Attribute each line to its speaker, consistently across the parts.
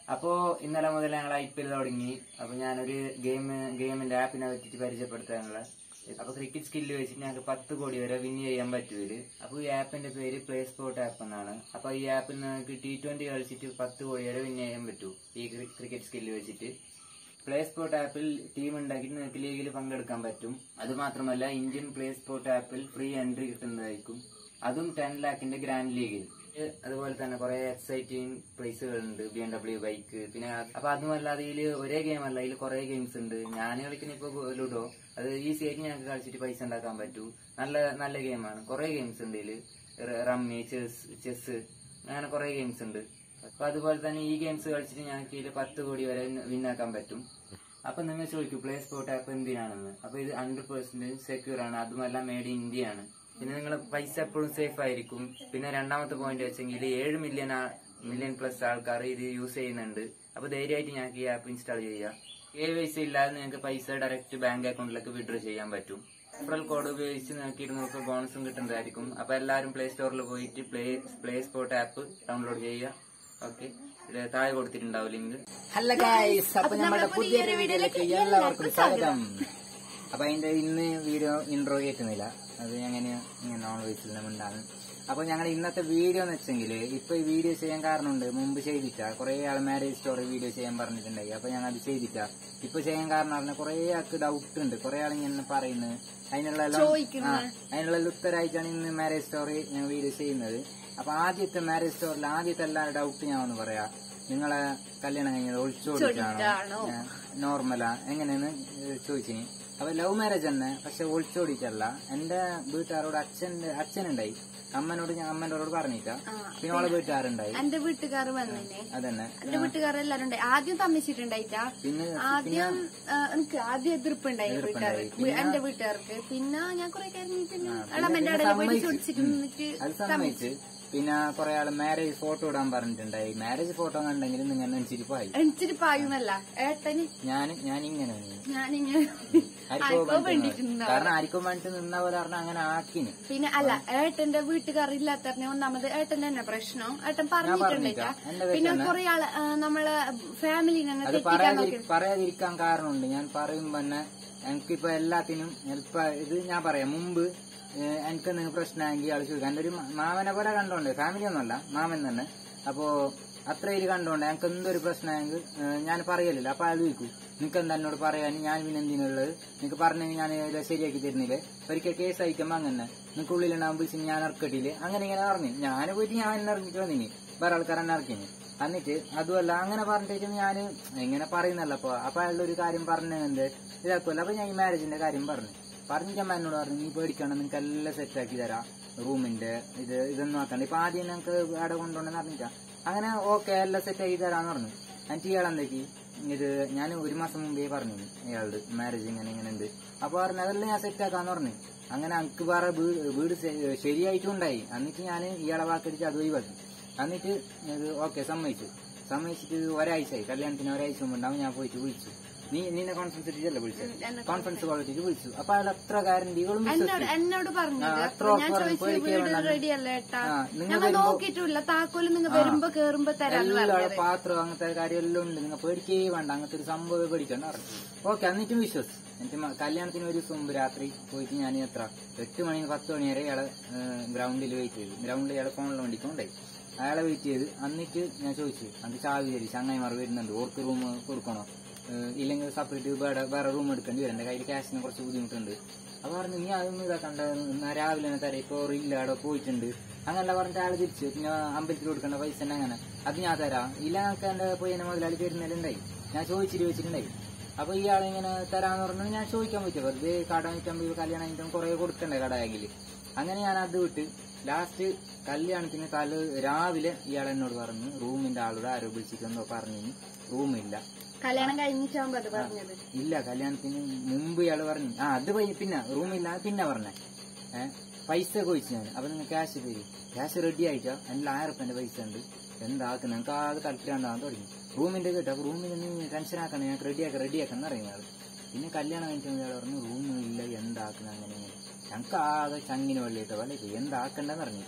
Speaker 1: അപ്പോ ഇന്നലെ മുതൽ ഞങ്ങൾ ഐ പി എൽ തുടങ്ങി അപ്പൊ ഞാനൊരു ഗെയിം ഗെയിമിന്റെ ആപ്പിനെ പറ്റിട്ട് പരിചയപ്പെടുത്താനുള്ള അപ്പൊ ക്രിക്കറ്റ് സ്കില്ല് വെച്ചിട്ട് ഞങ്ങൾക്ക് പത്ത് കോടി വരെ വിൻ ചെയ്യാൻ പറ്റുമതില് അപ്പൊ ഈ ആപ്പിന്റെ പേര് പ്ലേ സ്പോർട്ട് ആപ്പ് എന്നാണ് അപ്പൊ ഈ ആപ്പിൽ നിങ്ങൾക്ക് ടി ട്വന്റി കളിച്ചിട്ട് പത്ത് കോടി വരെ വിൻ ചെയ്യാൻ പറ്റൂ ഈ ക്രിക്കറ്റ് സ്കില്ല് വെച്ചിട്ട് പ്ലേ സ്പോർട്ട് ആപ്പിൽ ടീം ഉണ്ടാക്കി നിങ്ങൾക്ക് ലീഗിൽ പങ്കെടുക്കാൻ പറ്റും അത് മാത്രമല്ല ഇന്ത്യൻ പ്ലേ സ്പോർട്ട് ആപ്പിൽ ഫ്രീ എൻട്രി കിട്ടുന്നതായിരിക്കും അതും ടെൻ ലാഖിന്റെ ഗ്രാൻഡ് ലീഗിൽ ഇത് അതുപോലെ തന്നെ കുറെ എക്സൈറ്റിംഗ് പ്രൈസുകളുണ്ട് ബി എം ഡബ്ല്യു ബൈക്ക് പിന്നെ അത് അപ്പൊ അതുമല്ലാതെ ഇതിൽ ഒരേ ഗെയിം അല്ല ഇതിൽ കുറെ ഗെയിംസ് ഉണ്ട് ഞാൻ കളിക്കുന്ന ഇപ്പൊ ലുഡോ അത് ഈസി ആയിട്ട് ഞങ്ങൾക്ക് കളിച്ചിട്ട് പൈസ ഉണ്ടാക്കാൻ പറ്റൂ നല്ല നല്ല ഗെയിമാണ് കുറെ ഗെയിംസ് ഉണ്ട് ഇതിൽ റമ്മി ചെസ് ചെസ് അങ്ങനെ കുറെ ഗെയിംസ് ഉണ്ട് അപ്പൊ അതുപോലെ തന്നെ ഈ ഗെയിംസ് കളിച്ചിട്ട് ഞങ്ങൾക്ക് ഇതിൽ പത്ത് കോടി വരെ വിന്നാക്കാൻ പറ്റും അപ്പൊ നിങ്ങൾ ചോദിക്കും പ്ലേ സ്പോർട്ട് ആപ്പ് എന്തിനാണെന്ന് അപ്പൊ ഇത് ഹൺഡ്രഡ് പെർസെന്റേജ് സെക്യൂർ ആണ് അതുമല്ല മെയ്ഡ് ഇൻ ഇന്ത്യ ആണ് പിന്നെ നിങ്ങൾ പൈസ എപ്പോഴും സേഫ് ആയിരിക്കും പിന്നെ രണ്ടാമത്തെ പോയിന്റ് വെച്ചെങ്കിൽ ഏഴ് മില്യൺ മില്യൺ പ്ലസ് ആൾക്കാർ ഇത് യൂസ് ചെയ്യുന്നുണ്ട് അപ്പൊ ധൈര്യമായിട്ട് ഞങ്ങൾക്ക് ഈ ആപ്പ് ഇൻസ്റ്റാൾ ചെയ്യാം കെ വൈ സി ഇല്ലാതെ നിങ്ങൾക്ക് പൈസ ഡയറക്റ്റ് ബാങ്ക് അക്കൗണ്ടിലേക്ക് വിഡ്രോ ചെയ്യാൻ പറ്റും റെഫറൽ കോഡ് ഉപയോഗിച്ച് നിങ്ങൾക്ക് ഇരുന്നൂറ് ബോണസും കിട്ടുന്നതായിരിക്കും അപ്പൊ എല്ലാവരും പ്ലേ സ്റ്റോറിൽ പോയിട്ട് play play sport app download ചെയ്യുക ഓക്കെ താഴെ കൊടുത്തിട്ടുണ്ടാവും ലിങ്ക്
Speaker 2: ഹലോ ഗൈസ് അപ്പൊ നമ്മുടെ പുതിയൊരു വീഡിയോയിലേക്ക് എല്ലാവർക്കും സ്വാഗതം അപ്പൊ അതിന്റെ ഇന്ന് വീഡിയോ ഇൻട്രോ കേൾക്കുന്നില്ല അത് അങ്ങനെ നോൺ വെജിൽ ഉണ്ടാകും അപ്പൊ ഞങ്ങൾ ഇന്നത്തെ വീഡിയോ എന്ന് വെച്ചെങ്കിൽ ഇപ്പൊ ഈ വീഡിയോ ചെയ്യാൻ കാരണമുണ്ട് മുമ്പ് ചെയ്തിട്ടാ കുറെ ആൾ മാരേജ് സ്റ്റോറി വീഡിയോ ചെയ്യാൻ പറഞ്ഞിട്ടുണ്ടായി അപ്പൊ ഞങ്ങൾ അത് ചെയ്തിട്ടാ ഇപ്പൊ ചെയ്യാൻ കാരണം പറഞ്ഞാൽ കുറെ ആൾക്ക് ഡൗട്ട് ഉണ്ട് കുറെ ആൾ ഇങ്ങനെ പറയുന്നത് അതിനുള്ള എല്ലാം- ആ, അതിനുള്ള ഉത്തരമായിട്ടാണ് ഇന്ന് മാരേജ് സ്റ്റോറി ഞാൻ വീഡിയോ ചെയ്യുന്നത് അപ്പൊ ആദ്യത്തെ മാരേജ് സ്റ്റോറിൽ ആദ്യത്തെ എല്ലാ ഡൗട്ട് ഞാൻ ഒന്ന് പറയാ നിങ്ങളെ കല്യാണം കഴിഞ്ഞത് ഒളിച്ചോടിച്ചാണോ നോർമലാ എങ്ങനെയെന്ന് ചോദിച്ചിനി അപ്പൊ ലവ് മാരേജ് തന്നെ പക്ഷെ ഒളിച്ചോടിച്ചല്ല എന്റെ വീട്ടുകാരോട് അച്ഛന്റെ അച്ഛനുണ്ടായി അമ്മനോട് ഞാൻ അമ്മനോട് പറഞ്ഞില്ല പിന്നെ അവളെ വീട്ടുകാരുണ്ടായി
Speaker 3: എന്റെ വീട്ടുകാർ വന്നിനെ
Speaker 2: അതന്നെ
Speaker 3: എന്റെ വീട്ടുകാർ എല്ലാരും ഉണ്ടായി ആദ്യം തമ്മിച്ചിട്ടുണ്ടായിട്ടാ
Speaker 2: പിന്നെ
Speaker 3: ആദ്യം ആ, എനിക്ക് ആദ്യം എതിർപ്പുണ്ടായി വീട്ടുകാർക്ക് എന്റെ വീട്ടുകാർക്ക് പിന്നെ ഞാൻ കുറെ കഴിഞ്ഞിട്ട് ഇളമന്റെ ഇടയിൽ പോയി ചൊടിച്ചിട്ട് നിന്നിട്ട്
Speaker 2: അത് സമ്മതിച്ച് പിന്നെ കുറെ ആള് മാരേജ് ഫോട്ടോ ഇടാൻ പറഞ്ഞിട്ടുണ്ടായി മാരേജ് ഫോട്ടോ കണ്ടെങ്കിൽ നിങ്ങൾ നെഞ്ചിരിപ്പായി
Speaker 3: എണിച്ചിട്ട് പായുന്നല്ല ഏട്ടന്
Speaker 2: ഞാൻ ഞാൻ ഇങ്ങനെ നിന്ന്.
Speaker 3: ഞാനിങ്ങനെ
Speaker 2: ആർക്കോ
Speaker 3: ആർക്കോ
Speaker 2: വേണ്ടിട്ട്
Speaker 3: വേണ്ടിട്ട്
Speaker 2: നിന്ന.
Speaker 3: നിന്ന
Speaker 2: കാരണം ആർക്കോ വേണ്ടിട്ട് നിന്ന പോലെ പറഞ്ഞ അങ്ങനെ ആക്കിന്
Speaker 3: പിന്നെ അല്ല ഏട്ടന്റെ വീട്ടുകാർ ഇല്ലാത്തറിനെ ഒന്നാമത് ഏട്ടന്റെ തന്നെ പ്രശ്നം ഏട്ടൻ പറഞ്ഞിട്ടുണ്ടായിട്ടാ
Speaker 2: എന്റെ
Speaker 3: പിന്നെ കുറെ ആള് ആ, നമ്മളെ ഫാമിലിനെ
Speaker 2: അത്
Speaker 3: തെറ്റിക്കാൻ
Speaker 2: പറയാതിരി
Speaker 3: നോക്കി
Speaker 2: പറയാതിരിക്കാൻ കാരണമുണ്ട് ഞാൻ പറയുമ്പോ തന്നെ എനിക്കിപ്പോ എല്ലാത്തിനും ഇപ്പൊ ഇത് ഞാൻ പറയാം മുമ്പ് ഏഹ്, എനിക്ക് എന്തെങ്കിലും പ്രശ്നമായെങ്കിൽ ആൾ ചോദിക്കാം എന്റെ ഒരു മ- മാമനെ പോലെ കണ്ടോണ്ട് ഫാമിലി ഒന്നുമല്ല മാമൻ തന്നെ അപ്പോ അത്ര ഇത് കണ്ടോണ്ട് എനിക്ക് എന്തൊരു പ്രശ്നമായെങ്കിൽ ഏഹ്, ഞാൻ പറയലില്ല അപ്പൊ അയാൾ ചോദിക്കും നിനക്ക് എന്താ എന്നോട് പറയാൻ ഞാൻ പിന്നെ എന്തിനുള്ളത് നിനക്ക് പറഞ്ഞെങ്കിൽ ഞാൻ ഇത് ശരിയാക്കി തരുന്നില്ലേ ഒരിക്കൽ കേസ് അയക്കുമ്പോ അങ്ങനെ നിനക്ക് ഉള്ളിലുണ്ടാകും വിളിച്ച് ഞാൻ ഇറക്കട്ടില്ലേ അങ്ങനെ ഇങ്ങനെ പറഞ്ഞു ഞാൻ പോയിട്ട് ഞാൻ എന്നെ ഇറങ്ങിട്ട് വന്നിനി വേറെ ആൾക്കാർ എന്നെ ഇറക്കിനി എന്നിട്ട് അതുമല്ല അങ്ങനെ പറഞ്ഞിട്ട് ഞാൻ ഇങ്ങനെ പറയുന്നല്ല അപ്പൊ അപ്പൊ അയാളുടെ ഒരു കാര്യം പറഞ്ഞത് ഇതാക്കുമല്ലോ അപ്പൊ ഞാൻ ഈ മാരേജിന്റെ കാര്യം പറഞ്ഞു പറഞ്ഞിട്ട് അമ്മ എന്നോട് പറഞ്ഞു നീ പേടിക്കണം നിനക്ക് എല്ലാം സെറ്റ് ആക്കി തരാം റൂമിന്റെ ഇത് ഇതൊന്നും ആക്കണ്ട ഇപ്പൊ ആദ്യം ഞങ്ങൾക്ക് അവിടെ കൊണ്ടുപോകണമെന്ന് പറഞ്ഞിട്ടാ അങ്ങനെ ഓക്കെ എല്ലാം സെറ്റ് ആക്കി തരാന്ന് പറഞ്ഞു എന്നിട്ട് ഇയാൾ എന്തൊക്കെ ഇത് ഞാൻ ഒരു മാസം മുമ്പേ പറഞ്ഞു ഇയാളുടെ മാരേജ് ഇങ്ങനെ ഇങ്ങനെ ഉണ്ട് അപ്പൊ പറഞ്ഞു അതെല്ലാം ഞാൻ സെറ്റ് ആക്കാന്ന് പറഞ്ഞു അങ്ങനെ എനിക്ക് വേറെ വീട് വീട് ശ- ശരിയായിട്ടും ഉണ്ടായി എന്നിട്ട് ഞാൻ ഇയാളെ വാക്കടിച്ച് അത് ഒഴിവാക്കി എന്നിട്ട് ഇത് ഓക്കെ സമ്മതിച്ചു സമ്മതിച്ചിട്ട് ഒരാഴ്ചയായി കല്യാണത്തിന് ഒരാഴ്ച മുമ്പ് ഉണ്ടാവും ഞാൻ പോയിട്ട് വിളിച്ചു നീ നിന്നെ കോൺഫറൻസ് ഇട്ടിട്ടല്ലേ വിളിച്ചത് കോൺഫറൻസ് കോൾ ഇട്ടിട്ട് വിളിച്ചു അപ്പൊ അയാൾ അത്ര ഗ്യാരണ്ടികളും
Speaker 3: എന്നോട് എന്നോട് പറഞ്ഞത്
Speaker 2: ആ,
Speaker 3: അപ്പൊ
Speaker 2: അത്ര
Speaker 3: ഞാൻ
Speaker 2: ഉറപ്പ്
Speaker 3: ചോദിച്ചു
Speaker 2: പേടിക്കാൻ
Speaker 3: വീട്
Speaker 2: വേണ്ട.
Speaker 3: റെഡി അല്ലേ ഏട്ടാ
Speaker 2: ആ, നിങ്ങൾ
Speaker 3: ഞങ്ങൾ നോക്കിയിട്ടില്ല താക്കോല് നിങ്ങൾ വരുമ്പോ കേറുമ്പോ തരാന്ന്
Speaker 2: എല്ലാ
Speaker 3: പറഞ്ഞത്
Speaker 2: പാത്രം അങ്ങനത്തെ കാര്യം എല്ലാം ഉണ്ട് നിങ്ങൾ പേടിക്കേ വേണ്ട അങ്ങനത്തെ ഒരു സംഭവം പേടിക്കണ്ട പറഞ്ഞു ഓക്കെ എന്നിട്ടും വിശ്വസ് എന്നിട്ട് മ- കല്യാണത്തിന് ഒരു ദിവസം മുമ്പ് രാത്രി പോയിട്ട് ഞാൻ എത്ര എട്ട് മണി പത്ത് മണി വരെ ഇയാളെ ഗ്രൗണ്ടിൽ വെയിറ്റ് ചെയ്തു ഗ്രൗണ്ടിൽ ഇയാളെ ഫോണിൽ വേണ്ടിട്ട് കൊണ്ടായി അയാളെ വെയിറ്റ് ചെയ്ത് എന്നിട്ട് ഞാൻ ചോദിച്ചു അത് ചാവി തരി ചങ്ങായിമാർ വരുന്നുണ്ട് ഓർക്ക് റൂം കൊടുക്കണോ ഏഹ് ഇല്ലെങ്കിൽ സെപ്പറേറ്റ് വേറെ വേറെ റൂം എടുക്കേണ്ടി വരും എന്റെ കയ്യിൽ ക്യാഷിന് കുറച്ച് ബുദ്ധിമുട്ടുണ്ട് അപ്പൊ പറഞ്ഞു നീ അതൊന്നും ഇതാക്കണ്ട എന്നാ രാവിലെ തന്നെ തരാം ഇപ്പൊ ഇല്ല അവിടെ പോയിട്ടുണ്ട് അങ്ങനെയുള്ള പറഞ്ഞിട്ട് അയാൾ തിരിച്ചു പിന്നെ അമ്പലത്തിൽ കൊടുക്കേണ്ട പൈസ തന്നെ അങ്ങനെ അത് ഞാൻ തരാം ഇല്ല ഞങ്ങൾക്ക് എന്റെ പോയി എന്നെ മുതലാളി തരുന്നതിലുണ്ടായി ഞാൻ ചോദിച്ചിട്ട് വെച്ചിട്ടുണ്ടായി അപ്പൊ ഇയാൾ ഇങ്ങനെ തരാന്ന് പറഞ്ഞു ഞാൻ ചോദിക്കാൻ പറ്റും വെറുതെ കട നൂറ്റമ്പത് കല്യാണം കഴിഞ്ഞിട്ടും കുറെ കൊടുക്കണ്ടേ കടയാകില് അങ്ങനെ ഞാൻ അത് വിട്ട് ലാസ്റ്റ് കല്യാണത്തിന് തല രാവിലെ ഇയാൾ എന്നോട് പറഞ്ഞു റൂമിന്റെ ആളോട് ആരോ വിളിച്ചിട്ടെന്തോ പറഞ്ഞു റൂമില്ല
Speaker 3: കല്യാണം കഴിഞ്ഞിട്ടാകുമ്പോ അത് പറഞ്ഞത്
Speaker 2: ഇല്ല കല്യാണത്തിന് മുമ്പ് ഇയാള് പറഞ്ഞു ആ അത് പോയി പിന്നെ റൂമില്ല പിന്നെ പറഞ്ഞേ ഏഹ് പൈസ ചോദിച്ചു ഞാൻ അപ്പൊ നിങ്ങൾ ക്യാഷ് തരും ക്യാഷ് റെഡി ആയിട്ടാ അതിൽ ആയിരം റുപ്യന്റെ പൈസ ഉണ്ട് എന്താക്കുന്ന നിങ്ങൾക്ക് ആകെ തലത്തിലാണ്ടാന്ന് തുടങ്ങി റൂമിന്റെ കേട്ടോ അപ്പൊ റൂമിൽ നീ ടെൻഷൻ ആക്കണം ഞങ്ങൾക്ക് റെഡിയാക്കാം റെഡിയാക്കണം അറിയുന്ന ആള് പിന്നെ കല്യാണം കഴിഞ്ഞ ഇയാൾ പറഞ്ഞു റൂം ഇല്ല എന്താക്കണം അങ്ങനെ ഇങ്ങനെ ഞങ്ങൾക്ക് ആകെ ചങ്ങിന് വെള്ളിയിട്ട് വല്ല എന്താക്കണ്ടെന്ന് അറിഞ്ഞില്ല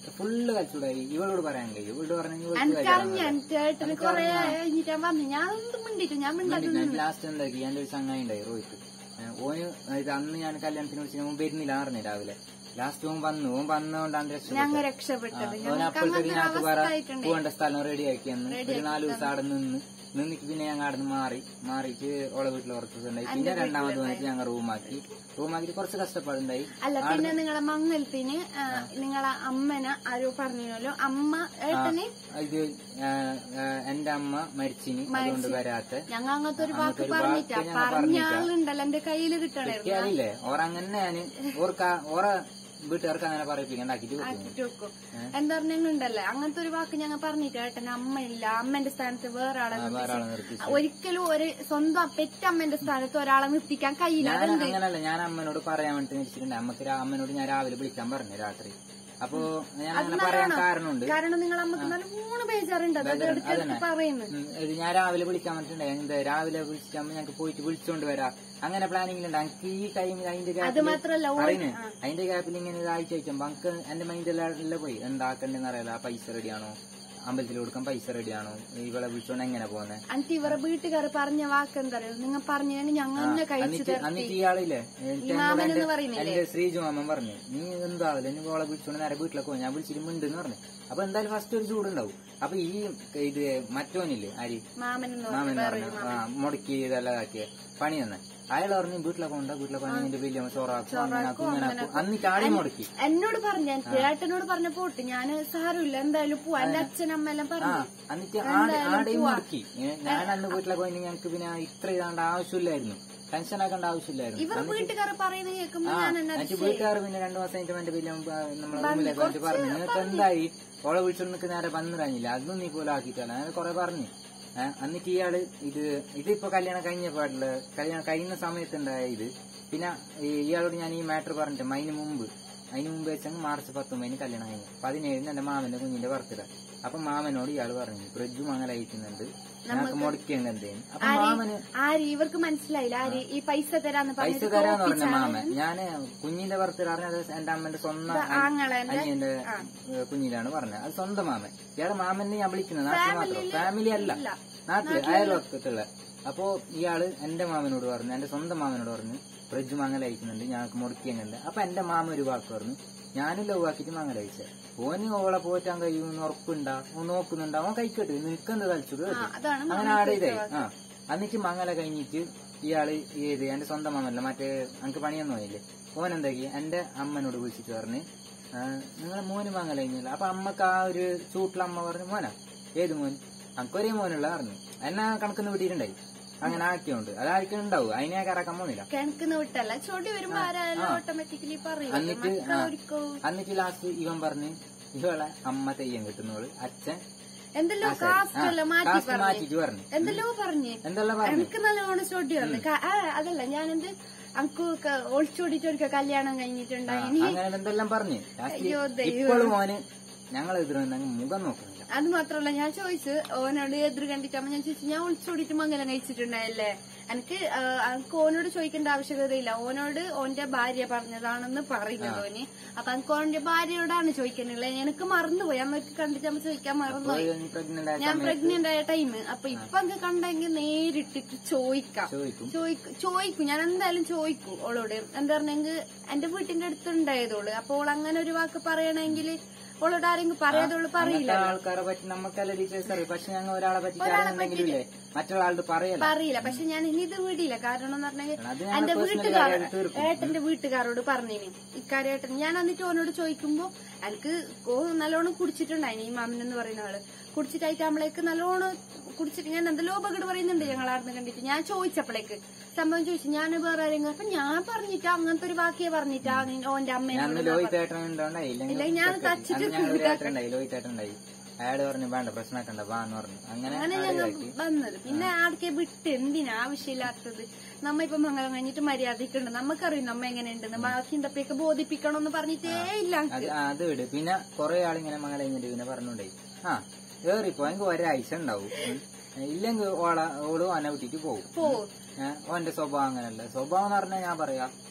Speaker 2: ഫുള്ള് കളിച്ചൂടായി ഇവളോട് പറയാൻ കഴിയും ഇവളോട് പറഞ്ഞെങ്കിൽ ഇവൾക്ക്
Speaker 3: എനിക്കറിഞ്ഞ എന്റെ ഏട്ടന് കൊറേ കഴിഞ്ഞിട്ട് ഞാൻ പറഞ്ഞു ഞാൻ ഒന്നും മിണ്ടിട്ട് ഞാൻ മിണ്ടാതെ
Speaker 2: ലാസ്റ്റ് എന്താക്കി എന്റെ ഒരു ചങ്ങായി ഉണ്ടായി റോഹിത്ത് ഏ, ഓന് ഇത് അന്ന് ഞാൻ കല്യാണത്തിന് വിളിച്ചു ഓൻ വരുന്നില്ല അറിഞ്ഞു രാവിലെ ലാസ്റ്റ് ഓൻ വന്നു ഓൻ വന്നുകൊണ്ടാണ് രക്ഷപ്പെട്ടത്
Speaker 3: ഞങ്ങൾ രക്ഷപ്പെട്ടത്
Speaker 2: ഓൻ
Speaker 3: ഞങ്ങൾക്ക്
Speaker 2: അപ്പോഴത്തേക്ക്
Speaker 3: അങ്ങനത്തെ ഒരു
Speaker 2: ഞങ്ങൾക്ക്
Speaker 3: അവസ്ഥ
Speaker 2: വേറെ
Speaker 3: ആയിട്ടുണ്ട്
Speaker 2: പോകേണ്ട സ്ഥലം റെഡി ആക്കി അന്ന് ഒരു നാല് ദിവസം അവിടെ നിന്ന് നിന്നിട്ട് പിന്നെ ഞങ്ങൾ അവിടെ നിന്ന് മാറി മാറിയിട്ട് ഓളെ വീട്ടിൽ കുറച്ച് ദിവസം ഉണ്ടായി പിന്നെ രണ്ടാമത് വന്നിട്ട് ഞങ്ങൾ റൂമാക്കി റൂമാക്കിയിട്ട് കുറച്ച് കഷ്ടപ്പാടുണ്ടായി
Speaker 3: അല്ല പിന്നെ നിങ്ങളെ മംഗലത്തിന് ആ, നിങ്ങളെ അമ്മനെ ആരോ പറഞ്ഞല്ലോ അമ്മ ഏട്ടന്
Speaker 2: ഇത് ആ, ആ, എന്റെ അമ്മ മരിച്ചിന് അതുകൊണ്ട് വരാത്ത
Speaker 3: ഞങ്ങൾ അങ്ങനത്തെ ഒരു വാക്ക്
Speaker 2: ഒരു
Speaker 3: പറഞ്ഞിട്ടാ
Speaker 2: വാക്ക് ഞങ്ങൾ
Speaker 3: പറഞ്ഞ ആളുണ്ടല്ലോ എന്റെ കയ്യിൽ കിട്ടണായിരുന്നു
Speaker 2: കുട്ടികളില്ലേ ഓർ അങ്ങനെ ഞാൻ ഓർക്ക ഓറ വീട്ടുകാർക്ക് അങ്ങനെ പറയിപ്പിക്കണ്ടാക്കിട്ട് വെക്കും
Speaker 3: ആക്കിട്ട് വെക്കും എന്താ പറഞ്ഞുണ്ടല്ലേ അങ്ങനത്തെ ഒരു വാക്ക് ഞങ്ങൾ പറഞ്ഞിട്ട് ഏട്ടന് അമ്മയില്ല അമ്മന്റെ സ്ഥാനത്ത് വേറെ ആളെ നിർത്തി.
Speaker 2: വേറെ ആളെ നിർത്തി
Speaker 3: ഒരിക്കലും ഒരു സ്വന്തം പെറ്റമ്മന്റെ സ്ഥാനത്ത് ഒരാളെ നിർത്തിക്കാൻ കഴിയില്ല
Speaker 2: ഞാൻ അങ്ങനല്ല ഞാൻ അമ്മനോട് പറയാൻ വേണ്ടി വെച്ചിട്ടുണ്ട് അമ്മക്ക് രാ- അമ്മനോട് ഞാൻ രാവിലെ വിളിക്കാൻ പറഞ്ഞു രാത്രി അപ്പൊ ഞാൻ അങ്ങനെ പറയാൻ കാരണമുണ്ട്
Speaker 3: കാരണം നിങ്ങൾ അമ്മക്ക് നല്ല മൂന്ന് ബേജാറുണ്ട് അത് എടുത്തെടുത്ത് പറയുന്നു
Speaker 2: ഉം, ഇത് ഞാൻ രാവിലെ വിളിക്കാൻ പറ്റണ്ടേ എന്താ രാവിലെ വിളിച്ചിട്ടാകുമ്പോ ഞങ്ങൾക്ക് പോയിട്ട് വിളിച്ചോണ്ട് വരാം അങ്ങനെ പ്ലാനിങ്ങിലുണ്ട് എനിക്ക് ഈ ടൈമിൽ അതിന്റെ
Speaker 3: അത്
Speaker 2: ഗ്യാപ്പിൽ
Speaker 3: മാത്രല്ല ഓ-
Speaker 2: അറിയുന്നേ അതിന്റെ ഗ്യാപ്പിൽ ഇങ്ങനെ ഇതായിട്ട് ചോദിക്കുമ്പോ എനിക്ക് എന്റെ മൈൻഡിലെല്ലാം പോയി എന്താക്കണ്ടെന്ന് അറിയില്ല പൈസ റെഡിയാണോ അമ്പലത്തിൽ കൊടുക്കാൻ പൈസ റെഡിയാണോ ഇവളെ വിളിച്ചോണ്ട് എങ്ങനെ പോകുന്നത്
Speaker 3: എന്നിട്ട് ഇവരെ വീട്ടുകാർ പറഞ്ഞ വാക്ക് എന്താ പറയുക നിങ്ങൾ പറഞ്ഞതിന് ഞങ്ങൾ തന്നെ കഴിച്ചു
Speaker 2: എന്നിട്ട് എന്നിട്ട് ഇയാളില്ലേ എന്നിട്ട് എന്നോട്
Speaker 3: മാമൻ എന്ന്
Speaker 2: എന്റെ-
Speaker 3: പറയുന്നില്ലേ?
Speaker 2: എന്റെ ശ്രീജു മാമൻ പറഞ്ഞു നീ എന്താവില്ല നീ ഓളെ വിളിച്ചോണ്ട് നേരെ വീട്ടിലേക്ക് പോകും ഞാൻ വിളിച്ചിട്ട് മിണ്ടെന്ന് പറഞ്ഞു അപ്പൊ എന്തായാലും ഫസ്റ്റ് ഒരു ചൂടുണ്ടാവും അപ്പൊ ഈ ഇത് മറ്റോനില്ലേ ആര്
Speaker 3: മാമൻ എന്ന്
Speaker 2: മാമൻ പറഞ്ഞു ആ മുടക്കി ഇതെല്ലാം ആക്കിയ പണി തന്നെ അയാൾ പറഞ്ഞു വീട്ടിലെ കൊണ്ട വീട്ടിലെ പണി നിന്റെ വലിയ ചോറാക്കും അങ്ങനെ ആക്കും ഇങ്ങനെ ആക്കും അന്നിട്ട് ആടി മുടക്കി
Speaker 3: എന്നോട് പറഞ്ഞു എന്റെ ഏട്ടനോട് പറഞ്ഞ പോട്ട് ഞാൻ സാരമില്ല എന്തായാലും പോവാ എന്റെ അച്ഛനമ്മ എല്ലാം
Speaker 2: ആ
Speaker 3: പറഞ്ഞു
Speaker 2: എന്നിട്ട് ആടെ ആടെയും മുടക്കി ഏ, ഞാൻ അന്ന് വീട്ടിലെ പോയി ഞങ്ങൾക്ക് പിന്നെ ഇത്ര ഇതാണ്ട് ആവശ്യമില്ലായിരുന്നു ടെൻഷൻ ആക്കേണ്ട ആവശ്യമില്ലായിരുന്നു
Speaker 3: ഇവർ വീട്ടുകാർ പറയുന്നത് കേൾക്കുമ്പോ
Speaker 2: ആ
Speaker 3: ഞാൻ എന്നാ
Speaker 2: എന്നിട്ട് വീട്ടുകാർ പിന്നെ രണ്ടു മാസം കഴിഞ്ഞിട്ട് എന്റെ വലിയ നമ്മളെ റൂമിലേക്ക് വന്നിട്ട് പറഞ്ഞു നിനക്ക് എന്തായി ഓളെ വിളിച്ചോണ്ട് നിനക്ക് നേരെ വന്നു കഴിഞ്ഞില്ല അതൊന്നും നീ പോലെ ആക്കിയിട്ടല്ല അങ്ങനെ കുറെ പറഞ്ഞു ഏഹ് എന്നിട്ട് ഇയാള് ഇത് ഇതിപ്പോ കല്യാണം കഴിഞ്ഞ പാടില്ല കല്യാണം കഴിയുന്ന സമയത്തുണ്ടായ ഇത് പിന്നെ ഈ ഇയാളോട് ഞാൻ ഈ മാറ്റർ പറഞ്ഞിട്ട് അതിന് മുമ്പ് അതിന് മുമ്പ് വെച്ചെങ്കിൽ മാർച്ച് പത്തൊമ്പതിന് കല്യാണം കഴിഞ്ഞു പതിനേഴിന് എന്റെ മാമന്റെ കുഞ്ഞിന്റെ ബർത്ത്ഡേ അപ്പൊ മാമനോട് ഇയാള് പറഞ്ഞു ഫ്രിഡ്ജും അങ്ങനെ അയക്കുന്നുണ്ട് ഞങ്ങൾക്ക് മുടക്കിയെങ്കിൽ എന്തേലും അപ്പൊ മാമന്
Speaker 3: ആര് ഇവർക്ക് മനസ്സിലായില്ല ആര് ഈ പൈസ തരാന്ന്
Speaker 2: പൈസ
Speaker 3: പറഞ്ഞിട്ട്
Speaker 2: തരാന്ന് പറഞ്ഞ മാമൻ ഞാന് കുഞ്ഞിന്റെ ബർത്ത്ഡേ അറിഞ്ഞത് എന്റെ അമ്മന്റെ സ്വന്തം
Speaker 3: ആങ്ങളെ
Speaker 2: അനിയന്റെ ഏഹ്, കുഞ്ഞിലാണ് പറഞ്ഞത് അത് സ്വന്തം മാമൻ ഇയാളെ മാമനെ ഞാൻ വിളിക്കുന്നത് നാട്ടിൽ മാത്രം ഫാമിലി അല്ല നാട്ടില് അയൽവക്കത്തുള്ള അപ്പോ ഇയാള് എന്റെ മാമനോട് പറഞ്ഞു എന്റെ സ്വന്തം മാമനോട് പറഞ്ഞു ഫ്രിഡ്ജ് മങ്ങൽ അയക്കുന്നുണ്ട് ഞങ്ങൾക്ക് മുടക്കിയുന്നുണ്ട് അപ്പൊ എന്റെ മാമ ഒരു വാക്ക് പറഞ്ഞു ഞാനും ലവ് ആക്കിയിട്ട് മങ്ങൽ അയച്ചത് ഓന് ഓളെ പോറ്റാൻ കഴിയുമെന്ന് ഉറപ്പുണ്ടാ ഓൻ നോക്കുന്നുണ്ടാ ഓൻ കൈക്കട്ട് നിൽക്കുന്നത് കളിച്ചത്
Speaker 3: ആ, അതാണ്
Speaker 2: അങ്ങനെ ആടെ ഇതായി ആ എന്നിട്ട് മങ്ങല കഴിഞ്ഞിട്ട് ഇയാള് ഏത് എന്റെ സ്വന്തം മാമല്ല മറ്റേ എനിക്ക് പണിയൊന്നും ഇല്ലേ ഓൻ എന്താക്കി എന്റെ അമ്മനോട് വിളിച്ചിട്ട് പറഞ്ഞ് നിങ്ങളെ മോന് മങ്ങല കഴിഞ്ഞില്ല അപ്പൊ അമ്മക്ക് ആ ഒരു ചൂട്ടിലെ അമ്മ പറഞ്ഞു മോനാ ഏത് മോൻ അനക്ക് ഒരേ മോനുള്ള പറഞ്ഞു എന്നെ കണക്കിന്ന് വിട്ടിട്ടുണ്ടായി അങ്ങനെ ആക്കിയോണ്ട് അതായിരിക്കും ഉണ്ടാവും അതിനെ കറക്കാൻ പോകുന്നില്ല
Speaker 3: കിണക്കുന്ന വിട്ടല്ല ചോട്ടി വരുമ്പോ ആരായാലും ഓട്ടോമാറ്റിക്കലി പറയും
Speaker 2: എന്നിട്ട് ആ,
Speaker 3: ഒരിക്കലും
Speaker 2: എന്നിട്ട് ലാസ്റ്റ് ഇവൻ പറഞ്ഞ് ഇവളെ അമ്മ തെയ്യം കിട്ടുന്നോള് അച്ഛൻ
Speaker 3: എന്തെല്ലോ കാസ്റ്റ് എല്ലാം മാറ്റി
Speaker 2: കാസ്റ്റ്
Speaker 3: പറഞ്ഞു
Speaker 2: മാറ്റിട്ട് പറഞ്ഞു
Speaker 3: എന്തെല്ലോ പറഞ്ഞ്
Speaker 2: എന്തെല്ലാം പറഞ്ഞു
Speaker 3: എനിക്ക് നല്ലോണം ചോട്ടി പറഞ്ഞു ക- ആ, അതല്ല ഞാനെന്ത് അങ്കു ഒളിച്ചോടിട്ട് ഒരിക്കൽ കല്യാണം കഴിഞ്ഞിട്ടുണ്ടായിനി
Speaker 2: അങ്ങനെ എന്തെല്ലാം പറഞ്ഞു
Speaker 3: അയ്യോ, ദൈവമേ.
Speaker 2: ഇപ്പോഴും മോന് ഞങ്ങൾ എതിരുണ്ടെങ്കിൽ മുഖം നോക്കുന്നില്ല
Speaker 3: അത് മാത്രല്ല ഞാൻ ചോദിച്ചു ഓനോട് എതിർ കണ്ടിട്ടാകുമ്പോ ഞാൻ ചോദിച്ചു ഞാൻ ഒളിച്ചോടിട്ട് മംഗലം കഴിച്ചിട്ടുണ്ടായല്ലേ എനിക്ക് ആ, എനിക്ക് ഓനോട് ചോദിക്കേണ്ട ആവശ്യകതയില്ല ഓനോട് ഓന്റെ ഭാര്യ പറഞ്ഞതാണെന്ന് പറയുന്നത് ഓന് അപ്പൊ എനിക്ക് ഓന്റെ ഭാര്യയോടാണ് ചോദിക്കാനുള്ളത് എനിക്ക് മറന്നുപോയി അമ്മക്ക് കണ്ടിട്ട് അമ്മ ചോദിക്കാൻ മറന്നുപോയി
Speaker 2: പ്രഗ്നന്റ് ആയ
Speaker 3: ഞാൻ പ്രഗ്നന്റ് ആയ ടൈം അപ്പൊ ഇപ്പൊ അങ്ങ് കണ്ടെങ്കിൽ നേരിട്ടിട്ട് ചോദിക്കാം
Speaker 2: ചോദിക്കും
Speaker 3: ചോദിക്കും ചോദിക്കും ഞാൻ എന്തായാലും ചോദിക്കും ഓളോട് എന്താ പറഞ്ഞെങ്കിൽ എന്റെ വീട്ടിന്റെ അടുത്തുണ്ടായതോള് അപ്പോൾ ഓൾ അങ്ങനെ ഒരു വാക്ക് പറയണമെങ്കിൽ ഓളോട് ആരെങ്കിലും പറയാതോള് പറയില്ല
Speaker 2: അങ്ങനത്തെ ആൾക്കാരെ പറ്റി നമുക്കല്ല ടീച്ചേഴ്സ് അറിയാം പക്ഷെ ഞങ്ങൾ ഒരാളെ പറ്റി അറിയുന്നുണ്ടെങ്കിലും ഇല്ലേ മറ്റുള്ള ആളുടെ പറയല
Speaker 3: പറയില്ല പക്ഷെ ഞാൻ ഇനി ഇത് വീടില്ല കാരണം എന്ന് പറഞ്ഞെങ്കിൽ
Speaker 2: അത് ഞങ്ങൾ
Speaker 3: എന്റെ
Speaker 2: personal
Speaker 3: വീട്ടുകാർ
Speaker 2: കാര്യം തീർക്കും.
Speaker 3: ഏട്ടന്റെ വീട്ടുകാരോട് പറഞ്ഞിനി ഇക്കാര്യം ഏട്ടൻ ഞാൻ എന്നിട്ട് ഓനോട് ചോദിക്കുമ്പോ എനിക്ക് ഓ നല്ലോണം കുടിച്ചിട്ടുണ്ടായിനി ഈ മാമൻ എന്ന് പറയുന്ന ആള് കുടിച്ചിട്ടായിട്ടാകുമ്പോഴേക്ക് നല്ലോണം കുടിച്ചിട്ട് ഞാൻ എന്തെല്ലോ അപകടം പറയുന്നുണ്ട് ഞങ്ങൾ ആർന്ന് കണ്ടിട്ട് ഞാൻ ചോദിച്ചപ്പോഴേക്ക് സംഭവം ചോദിച്ചു ഞാൻ വേറെ ആരെങ്കിലും അപ്പൊ ഞാൻ പറഞ്ഞിട്ടാ അങ്ങനത്തെ ഒരു വാക്കിയെ പറഞ്ഞിട്ടാ നീ ഓന്റെ
Speaker 2: ഞാൻ
Speaker 3: അമ്മേനോട്
Speaker 2: ലോഹിത് ഏട്ടൻ ഉണ്ടായി
Speaker 3: ഇല്ല, ഞാൻ തച്ചിട്ട്
Speaker 2: ഞങ്ങൾ ഏട്ടൻ ഉണ്ടായി ലോഹിത് ഏട്ടൻ ഉണ്ടായി അയാള് പറഞ്ഞു വേണ്ട പ്രശ്നമാക്കണ്ട വാ എന്ന് പറഞ്ഞു അങ്ങനെ
Speaker 3: അങ്ങനെ
Speaker 2: ആള്
Speaker 3: ഞങ്ങൾ
Speaker 2: ഇതാക്കി.
Speaker 3: വന്നത് പിന്നെ ആർക്കെ വിട്ട് എന്തിനാ ആവശ്യമില്ലാത്തത് നമ്മ ഇപ്പൊ മംഗലം കഴിഞ്ഞിട്ട് മര്യാദക്കുണ്ട് നമുക്കറിയും നമ്മ എങ്ങനെയുണ്ടെന്ന് ബാക്കിണ്ടപ്പൊക്കെ ബോധിപ്പിക്കണമെന്ന് പറഞ്ഞിട്ടേ ഇല്ല
Speaker 2: അത് ആ, അത് വിട് പിന്നെ കൊറേ ആളിങ്ങനെ മകളെ കഴിഞ്ഞിട്ട് പിന്നെ പറഞ്ഞോണ്ടേ ആ ഏറിപ്പോ എനിക്ക് ഒരാഴ്ച ഉണ്ടാവും ഉം. ഇല്ലെങ്കിൽ ഓള ഓള് ഓനെ വിട്ടിട്ട് പോകും
Speaker 3: പോവും
Speaker 2: ഏ, ഓന്റെ സ്വഭാവം അങ്ങനല്ല സ്വഭാവം എന്ന് പറഞ്ഞാൽ ഞാൻ പറയാ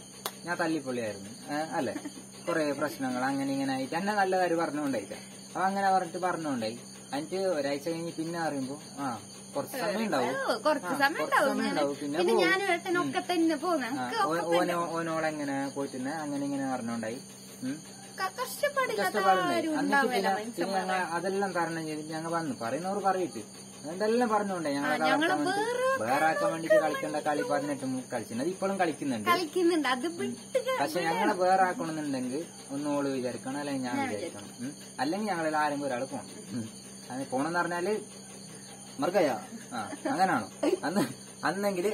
Speaker 2: ഞാൻ തല്ലിപ്പൊളിയായിരുന്നു ഏ, അല്ലേ കുറെ പ്രശ്നങ്ങൾ അങ്ങനെ ഇങ്ങനെ ആയിട്ട് എന്നെ നല്ല കാര്യം പറഞ്ഞുകൊണ്ടായിട്ടാ അപ്പൊ അങ്ങനെ പറഞ്ഞിട്ട് പറഞ്ഞുകൊണ്ടായി എന്നിട്ട് ഒരാഴ്ച കഴിഞ്ഞ് പിന്നെ അറിയുമ്പോ ആ കുറച്ച് സമയം ഉണ്ടാവും
Speaker 3: ഓ, കുറച്ച്
Speaker 2: ആ,
Speaker 3: സമയം
Speaker 2: കുറച്ച്
Speaker 3: ഉണ്ടാവും
Speaker 2: സമയം
Speaker 3: ഇങ്ങനെ.
Speaker 2: ഉണ്ടാവും. പിന്നെ
Speaker 3: പിന്നെ
Speaker 2: പോവും.
Speaker 3: ഞാനും ഏട്ടനൊക്കെ തന്നെ പോകുന്ന
Speaker 2: ആ, ഓ- ഓനോ ഓനോളെങ്ങനെ പോയിട്ടുണ്ട് അങ്ങനെ ഇങ്ങനെ പറഞ്ഞോണ്ടായി ഉം.
Speaker 3: കഷ്ടപ്പാടില്ലാത്ത
Speaker 2: കഷ്ടപ്പാടുണ്ടായി
Speaker 3: ആരും
Speaker 2: എന്നിട്ട്
Speaker 3: ഉണ്ടാവില്ല
Speaker 2: പിന്നെ പിന്നെ ഞങ്ങൾ അതെല്ലാം തരണം ചെയ്ത് ഞങ്ങൾ വന്നു പറയുന്നവർ പറയിട്ട് എന്തെല്ലാം പറഞ്ഞോണ്ടേ ഞങ്ങളെ
Speaker 3: ഞങ്ങള്
Speaker 2: തളർത്താൻ വേണ്ടി- വേറെ ആക്കാൻ വേണ്ടിട്ട് കളിക്കേണ്ട കളി പറഞ്ഞിട്ട് കളിച്ചിട്ടുണ്ട് ഇപ്പോഴും കളിക്കുന്നുണ്ട്
Speaker 3: കളിക്കുന്നുണ്ട് അത് വിട്ട്
Speaker 2: പക്ഷെ ഞങ്ങളെ വേറെ ആക്കണമെന്നുണ്ടെങ്കിൽ ഒന്ന് ഓള് വിചാരിക്കണം അല്ലെങ്കിൽ ഞാൻ വിചാരിക്കണം ഉം. അല്ലെങ്കിൽ ഞങ്ങളിൽ ആരെങ്കിലും ഒരാൾ പോണം ഉം. അത് പോണെന്ന് പറഞ്ഞാല് മർക്കയ്യ ആ അങ്ങനാണോ അന്ന് അന്നെങ്കിൽ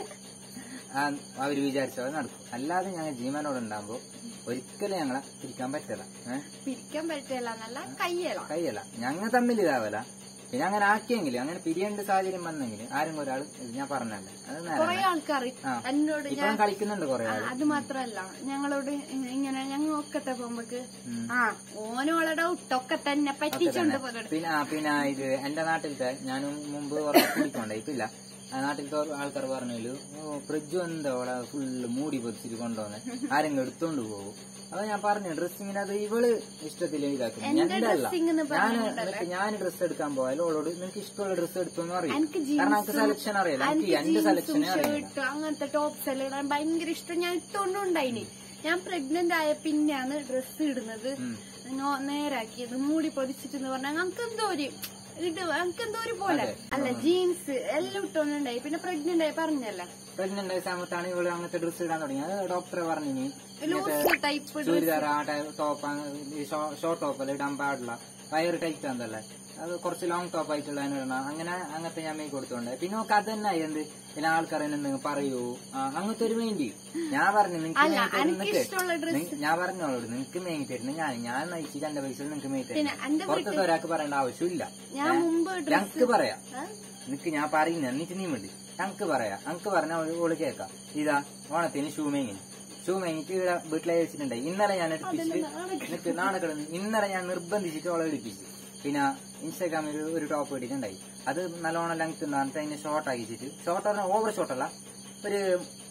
Speaker 2: അവര് വിചാരിച്ചത് നടക്കും അല്ലാതെ ഞങ്ങൾ ജീവനോട് ഉണ്ടാകുമ്പോ ഒരിക്കലും ഞങ്ങളെ പിരിക്കാൻ പറ്റില്ല ഏഹ്
Speaker 3: പിരിക്കാൻ പറ്റില്ല എന്നല്ല കയ്യല
Speaker 2: കൈയല്ല ഞങ്ങൾ തമ്മിൽ ഇതാവല പിന്നെ അങ്ങനെ ആക്കിയെങ്കിൽ അങ്ങനെ പിരിയേണ്ട സാഹചര്യം വന്നെങ്കിൽ ആരെങ്കിലും ഒരാൾ ഞാൻ പറഞ്ഞല്ലേ അത്
Speaker 3: കൊറേ
Speaker 2: നേരെ
Speaker 3: ആൾക്കാർ
Speaker 2: ആ.
Speaker 3: എന്നോട് ഞാൻ
Speaker 2: ഇപ്പോഴും കളിക്കുന്നുണ്ട് കുറെ
Speaker 3: ആ,
Speaker 2: ആള്
Speaker 3: അത് മാത്രല്ല ഞങ്ങളോട് ഇങ്ങനെ ഞങ്ങൾ ഒക്കത്തെ പോകുമ്പോക്ക്
Speaker 2: ഉം.
Speaker 3: ആ ഓനോളെ ഡൗട്ടൊക്കെ തന്നെ പറ്റിച്ചോണ്ട് പോലെ
Speaker 2: പിന്നെ ആ, പിന്നെ ഇത് എന്റെ നാട്ടിലത്തെ ഞാനും മുമ്പ് കുറച്ച് കുടിക്കണ്ട ഇപ്പില്ല ആ നാട്ടിലത്തെ ഒരു ആൾക്കാർ പറഞ്ഞല്ലോ ഓ ഫ്രിഡ്ജ് എന്താ അവിടെ ഫുള്ള് മൂടി പൊതിച്ചിട്ട് കൊണ്ടുവന്നെ ആരെങ്കിലും എടുത്തോണ്ട് പോകും അപ്പൊ ഞാൻ പറഞ്ഞു ഡ്രസ്സിങ്ങിന് അത് ഇവള് ഇഷ്ടത്തിൽ ഇതാക്കും എന്റെ അല്ല
Speaker 3: dressing എന്ന്
Speaker 2: ഞാൻ എന്നിട്ട് ഞാൻ ഡ്രസ്സ് എടുക്കാൻ പോയാലും ഓളോട് നിനക്ക് ഇഷ്ടമുള്ള ഡ്രസ്സ് എടുത്തോന്ന് അറിയാം
Speaker 3: എനിക്ക്
Speaker 2: കാരണം എനിക്ക് സെലക്ഷൻ അറിയില്ല എനിക്ക് എന്റെ സെലക്ഷനെ അറിയില്ല
Speaker 3: ഷർട്ട് അങ്ങനത്തെ ടോപ്സ് എല്ലാം ഇടാൻ ഭയങ്കര ഇഷ്ടം ഞാൻ ഇട്ടോണ്ടുണ്ടായിനി ഞാൻ പ്രഗ്നന്റ് ആയ പിന്നെയാണ് ഡ്രസ്സ് ഇടുന്നത്
Speaker 2: ഉം.
Speaker 3: നോ- നേരാക്കിയത് മൂടി പൊതിച്ചിട്ട് പറഞ്ഞാൽ ഞങ്ങൾക്ക് എന്തോ ഒരു ഇട്ട് ഞങ്ങൾക്ക് എന്തോ ഒരു പോലെ അല്ല ജീൻസ് എല്ലാം ഇട്ടോണ്ടുണ്ടായി പിന്നെ പ്രഗ്നന്റ് ആയി പറഞ്ഞല്ല
Speaker 2: പ്രഗ്നന്റ് ആയ സമയത്താണ് ഇവള് അങ്ങനത്തെ ഡ്രസ്സ് ഇടാൻ തുടങ്ങി അത് ഡോക്ടറെ പറഞ്ഞു
Speaker 3: ലൂസ് ടൈപ്പ്
Speaker 2: ചുരിദാർ ആ ടോപ്പ് ഷോർട്ട് ടോപ്പ് അല്ല ഇടാൻ പാടില്ല വയറ് ടൈറ്റ് ആണെന്നല്ലേ അത് കുറച്ച് ലോങ് ടോപ്പ് ആയിട്ടുള്ള ഇടണം അങ്ങനെ അങ്ങനത്തെ ഞാൻ മേക്ക് കൊടുത്തോണ്ട് പിന്നെ നോക്ക് അത് തന്നെ എന്ത് പിന്നെ ആൾക്കാർ എന്തെങ്കിലും പറയൂ ആ, അങ്ങനത്തെ ഒരു മെയിൻറ്റ് ഞാൻ പറഞ്ഞു നിങ്ങക്ക്
Speaker 3: അല്ല
Speaker 2: മേങ്ങി തരുന്ന
Speaker 3: എനിക്ക് ഇഷ്ടമുള്ള ഡ്രസ്സ്
Speaker 2: നിങ്ങ- ഞാൻ പറഞ്ഞോളൂ നിങ്ങക്ക് മേങ്ങി തരുന്ന ഞാൻ ഞാൻ നയിച്ചിട്ട് എന്റെ പൈസ നിങ്ങക്ക് മേങ്ങി
Speaker 3: പിന്നെ
Speaker 2: തരുന്നു
Speaker 3: എന്റെ
Speaker 2: പുറത്തത്തെ ഒരാൾക്ക് പറയേണ്ട ആവശ്യമില്ല
Speaker 3: ഞാൻ മുമ്പ് ഡ്രസ്
Speaker 2: ഞങ്ങക്ക് പറയാം നിനക്ക് ഞാൻ പറയുന്ന എന്നിട്ട് നീ മതി ഞങ്ങക്ക് പറയാം ഞങ്ങക്ക് പറഞ്ഞ ഓള് കേക്കാം ഇതാ ഓണത്തിന് ഷൂ മേങ്ങി ഷൂ മേങ്ങിട്ട് ഇവിടെ വീട്ടിലെ വെച്ചിട്ടുണ്ട് ഇന്നലെ ഞാൻ എടുപ്പിച്ചിട്ട് നിനക്ക് നാളെ കിടന്ന് ഇന്നലെ ഞാൻ നിർബന്ധിച്ചിട്ട് ഓളെ എടുപ്പിച്ചു പിന്നെ ഇൻസ്റ്റാഗ്രാമിൽ ഒരു- ഒരു ടോപ്പ് ഇട്ടിട്ടുണ്ടായി അത് നല്ലോണം ലെങ്ത് ഉണ്ടാകുന്നത് അതിനെ ഷോർട്ട് ആക്കിച്ചിട്ട് ഷോർട്ട് പറഞ്ഞാൽ ഓവർ ഷോർട്ട് അല്ല ഒരു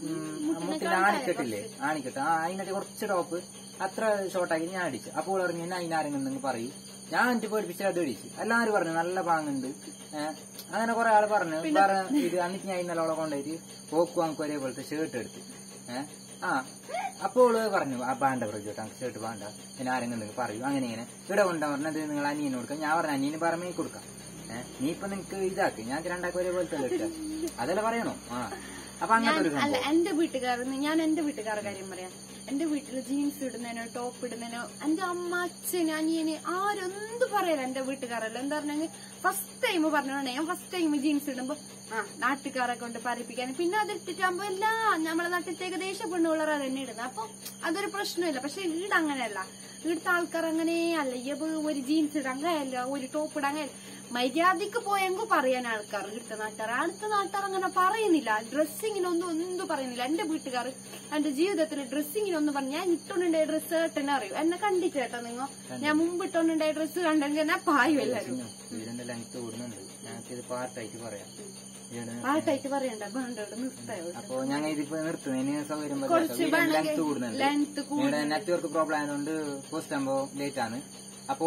Speaker 2: മുട്ടിൽ ആണിക്കെട്ടില്ലേ ആണിക്കെട്ട് ആ അതിനൊക്കെ കുറച്ച് ടോപ്പ് അത്ര ഷോർട്ട് ആക്കി ഞാൻ അടിച്ചു അപ്പോൾ പറഞ്ഞു എന്നെ അതിനാരെങ്കിലും നിങ്ങൾ പറയൂ ഞാൻ എന്നിട്ട് പേടിപ്പിച്ച് അത് അടിച്ചു എല്ലാവരും പറഞ്ഞു നല്ല പാങ്ങുണ്ട് ഏഹ് അങ്ങനെ കുറെ ആള് പറഞ്ഞു പറഞ്ഞു ഇത് എന്നിട്ട് ഞാൻ ഇന്നലെ അവളെ കൊണ്ടുപോയിട്ട് പോക്ക് വാങ്ങും ഒരേപോലത്തെ ഷർട്ട് എടുത്ത് ഏഹ് ആ അപ്പോൾ പറഞ്ഞു ആ വേണ്ട പ്രജോട്ട് അങ്ങ് ഷർട്ട് വേണ്ട പിന്നെ ആരെങ്കിലും നിങ്ങൾ പറയൂ അങ്ങനെ ഇങ്ങനെ ഇവിടെ കൊണ്ടാ പറഞ്ഞത് നിങ്ങൾ അനിയന് കൊടുക്കാം ഞാൻ പറഞ്ഞു അനിയന് പറഞ്ഞേ കൊടുക്കാം ഏഹ് നീ ഇപ്പൊ നിങ്ങക്ക് ഇതാക്ക് ഞാൻ രണ്ടാക്കും ഒരേപോലത്തെ എടുക്കാം അതല്ലേ പറയണോ ആ അപ്പൊ അങ്ങനത്തെ ഒരു
Speaker 3: അല്ല
Speaker 2: സംഭവം
Speaker 3: എന്റെ വീട്ടുകാരെന്ന് ഞാൻ എന്റെ വീട്ടുകാരുടെ കാര്യം പറയാം എന്റെ വീട്ടിൽ ജീൻസ് ഇടുന്നതിനോ ടോപ്പ് ഇടുന്നതിനോ എന്റെ അമ്മ അച്ഛൻ അനിയന് ആരൊന്ത് പറയല എന്റെ വീട്ടുകാരല്ല എന്താ പറഞ്ഞെങ്കിൽ ഫസ്റ്റ് ടൈം പറഞ്ഞോണ്ടേ ഞാൻ ഫസ്റ്റ് ടൈം ജീൻസ് ഇടുമ്പോ ആ നാട്ടുകാരെ കൊണ്ട് പറയിപ്പിക്കാൻ പിന്നെ അത് ഇട്ടിട്ടാകുമ്പോ എല്ലാ നമ്മളെ നാട്ടിലത്തെ ഏകദേശം പെണ്ണുപിള്ളേർ തന്നെ ഇടുന്നത് അപ്പൊ അതൊരു പ്രശ്നമില്ല പക്ഷെ ഈട് അങ്ങനെയല്ല ഇവിടുത്തെ ആൾക്കാർ അങ്ങനെ അല്ല ഇയബ് ഒരു ജീൻസ് ഇടാൻ കഴിയല്ല ഒരു ടോപ്പ് ഇടാൻ കഴിയില്ല മര്യാദക്ക് പോയെങ്കിൽ പറയാൻ ആൾക്കാർ ഇവിടുത്തെ നാട്ടുകാർ അടുത്ത നാട്ടുകാർ അങ്ങനെ പറയുന്നില്ല ഡ്രസ്സിങ്ങിനൊന്നും ഒന്നും പറയുന്നില്ല എന്റെ വീട്ടുകാർ എന്റെ ജീവിതത്തിൽ ഡ്രസ്സിങ്ങിനൊന്നും പറഞ്ഞു ഞാൻ ഇട്ടോണ്ടുണ്ടായ ഡ്രസ്സ് ഏട്ടനെ അറിയൂ എന്നെ കണ്ടിട്ടേട്ടാ നിങ്ങൾ ഞാൻ മുമ്പ് ഇട്ടോണ്ടുണ്ടായ ഡ്രസ്സ് കണ്ടെങ്കിൽ എന്നെ പായും എല്ലാരും
Speaker 2: ഇതിന്റെ ലെങ്ത് കൂടുന്നുണ്ട് ഞങ്ങൾക്ക് ഇത് പാർട്ടായിട്ട് പറയാം ഇതിന്റെ
Speaker 3: പാട്ടായിട്ട് പറയണ്ട വേണ്ടോട് നിർത്തായോ
Speaker 2: അപ്പൊ ഞങ്ങൾ ഇതിപ്പോ നിർത്തുന്നതിന് സൗകര്യം
Speaker 3: കുറച്ച് വേണമെങ്കിൽ
Speaker 2: ലെങ്ത് കൂടുന്നുണ്ട്
Speaker 3: ലെങ്ത്
Speaker 2: ഇവിടെ നെറ്റ്വർക്ക് പ്രോബ്ലം ആയതുകൊണ്ട് പോസ്റ്റ് ആകുമ്പോ ലേറ്റ് ആണ് അപ്പോ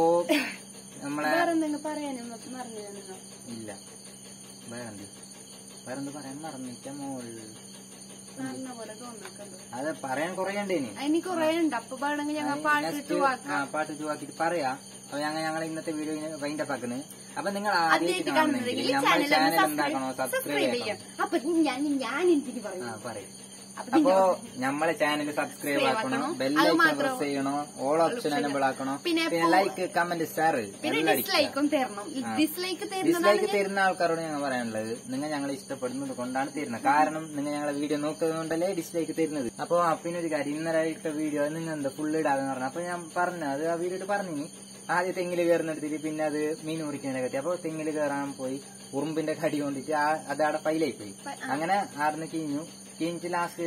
Speaker 2: നമ്മളെ
Speaker 3: വേറെന്തെങ്കിലും പറയാനും മറന്നു നിങ്ങൾ
Speaker 2: ഇല്ല വേറെന്ത് വേറെന്ത് പറയാൻ മറന്നിട്ട മോൾ
Speaker 3: പറഞ്ഞ പോലെ തോന്നിക്കണ്ടോ
Speaker 2: അത് പറയാൻ കുറേ ഉണ്ടേനി
Speaker 3: അതിന് കൊറേ ഉണ്ട് അപ്പൊ വേണമെങ്കിൽ ഞങ്ങൾ പാട്ടിട്ട്
Speaker 2: ആ പാട്ട് ചുവാക്കിട്ട് പറയാ അപ്പൊ ഞങ്ങൾ ഞങ്ങൾ ഇന്നത്തെ വീഡിയോ വൈൻഡപ്പ് ആക്കുന്നത് അപ്പൊ നിങ്ങൾ
Speaker 3: ആദ്യമായിട്ട്
Speaker 2: ആദ്യമായിട്ട്
Speaker 3: കാണുന്നുണ്ടെങ്കിൽ
Speaker 2: കാണുന്നെങ്കിൽ
Speaker 3: ചാനൽ
Speaker 2: നമ്മളെ ചാനൽ എന്താക്കണോ
Speaker 3: സബ്സ്ക്രൈബ്
Speaker 2: സബ്സ്ക്രൈബ്
Speaker 3: ചെയ്യാം
Speaker 2: ചെയ്യണം
Speaker 3: അപ്പൊ ഞാൻ ഞാൻ എന്തിന് പറയും
Speaker 2: ആ പറയും
Speaker 3: അപ്പൊ
Speaker 2: അപ്പോ നമ്മളെ ചാനൽ സബ്സ്ക്രൈബ് ആക്കണോ
Speaker 3: ആക്കണം.
Speaker 2: ബെല്ലൈക്കൺ
Speaker 3: അത്
Speaker 2: പ്രസ് ചെയ്യണോ ഓൾ ഓപ്ഷൻ എനബിൾ ആക്കണോ
Speaker 3: പിന്നെ
Speaker 2: പിന്നെ ലൈക്ക് കമന്റ് സ്റ്റാർ
Speaker 3: പിന്നെ ഡിസ്ലൈക്കും തരണം ഡിസ്ലൈക്ക്
Speaker 2: ഡിസ്ലൈക്ക്
Speaker 3: തരുന്നതാണ്
Speaker 2: തരുന്ന ആൾക്കാരോട് ഞങ്ങൾ പറയാനുള്ളത് നിങ്ങൾ ഞങ്ങളെ ഇഷ്ടപ്പെടുന്നത് കൊണ്ടാണ് തരുന്നത് കാരണം നിങ്ങൾ ഞങ്ങളെ വീഡിയോ നോക്കുന്നത് കൊണ്ടല്ലേ ഡിസ്ലൈക്ക് തരുന്നത് അപ്പൊ ആ, പിന്നെ ഒരു കാര്യം ഇന്നലെ ഇട്ട വീഡിയോ നിങ്ങൾ എന്താ ഫുൾ ഇടാന്ന് പറഞ്ഞു അപ്പൊ ഞാൻ പറഞ്ഞു അത് ആ വീഡിയോ പറഞ്ഞിനി ആദ്യം തെങ്ങില് കയറുന്നിടത്തില് പിന്നെ അത് മീൻ മുറിക്കുന്നതിനെ കത്തി അപ്പൊ തെങ്ങില് കയറാൻ പോയി ഉറുമ്പിന്റെ കടി കൊണ്ടിട്ട് ആ അത് അവിടെ ഫൈലായി പോയി അങ്ങനെ ആടുന്ന് കിഞ്ഞു കിഞ്ഞിട്ട് ലാസ്റ്റ്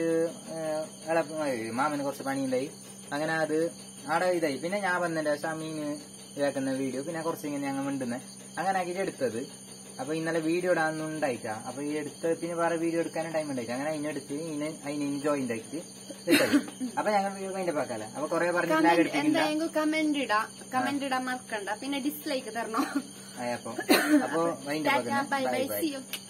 Speaker 2: മാമന് കുറച്ച് പണിയുണ്ടായി അങ്ങനെ അത് അവിടെ ഇതായി പിന്നെ ഞാൻ വന്നതിന്റെ ശേഷം ആ മീൻ ഇതാക്കുന്ന വീഡിയോ പിന്നെ കുറച്ച് ഇങ്ങനെ ഞങ്ങൾ മിണ്ടുന്നത് അങ്ങനെ ആക്കിയിട്ട് എടുത്തത് അപ്പൊ ഇന്നലെ വീഡിയോ ഇടാനൊന്നും ഉണ്ടായിട്ടാ അപ്പൊ ഈ എടുത്തതിന് വേറെ വീഡിയോ എടുക്കാനും ടൈം ഉണ്ടായിട്ട് അങ്ങനെ അതിനെടുത്ത് ഇതിന് അതിന് ജോയിന്റ് ആക്കിയിട്ട് ഇട്ടത് അപ്പൊ ഞങ്ങൾ വീഡിയോ അതിന്റെ പാക്കാല അപ്പൊ കൊറേ പറഞ്ഞ് ലാഗ് എടുപ്പിക്കില്ല
Speaker 3: എന്തായെങ്കിലും കമന്റ് ഇടാ കമന്റ് ഇടാൻ മറക്കണ്ട പിന്നെ ഡിസ്ലൈക്ക് തരണോ
Speaker 2: അപ്പൊ അപ്പൊ അതിന്റെ
Speaker 3: ടാറ്റാ ബൈ
Speaker 2: പാക്കന്നെ
Speaker 3: bye
Speaker 2: bye bye
Speaker 3: see U